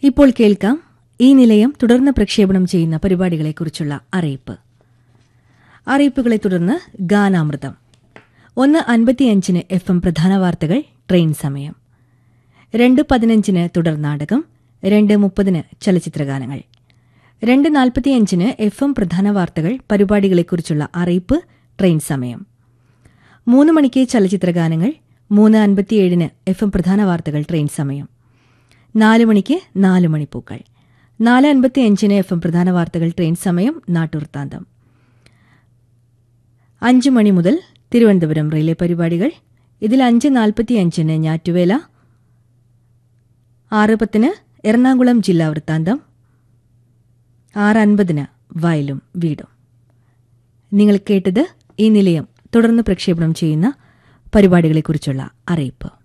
ഇപ്പോൾ കേൾക്കാം ഈ നിലയം തുടർന്ന് പ്രക്ഷേപണം ചെയ്യുന്ന പരിപാടികളെക്കുറിച്ചുള്ള അറിയിപ്പ് അറിയിപ്പുകളെ തുടർന്ന് ഗാനാമൃതം ഒന്ന് അൻപത്തിയഞ്ചിന് എഫ് എം പ്രധാന വാർത്തകൾ ട്രെയിൻ സമയം രണ്ട് പതിനഞ്ചിന് തുടർ നാടകം രണ്ട് മുപ്പതിന് ചലച്ചിത്രഗാനങ്ങൾ രണ്ട് നാൽപ്പത്തിയഞ്ചിന് എഫ് എം പ്രധാന വാർത്തകൾ പരിപാടികളെക്കുറിച്ചുള്ള അറിയിപ്പ് ട്രെയിൻ സമയം മൂന്ന് മണിക്ക് ചലച്ചിത്രഗാനങ്ങൾ മൂന്ന് അൻപത്തിയേഴിന് എഫ് എം പ്രധാന വാർത്തകൾ ട്രെയിൻ സമയം നാല് മണിക്ക് നാല് മണിപ്പൂക്കൾ നാല് അൻപത്തിയഞ്ചിന് എഫ് എം പ്രധാന വാർത്തകൾ ട്രെയിൻ സമയം നാട്ടുവൃത്താന്തം അഞ്ച് മണി മുതൽ തിരുവനന്തപുരം റെയിൽവേ പരിപാടികൾ ഇതിൽ അഞ്ച് നാൽപ്പത്തിയഞ്ചിന് ഞാറ്റുവേല ആറ് പത്തിന് എറണാകുളം ജില്ലാ വൃത്താന്തം ആറ് അൻപതിന് വയലും വീടും നിങ്ങൾ കേട്ടത് ഈ നിലയം തുടർന്ന് പ്രക്ഷേപണം ചെയ്യുന്ന പരിപാടികളെക്കുറിച്ചുള്ള അറിയിപ്പ്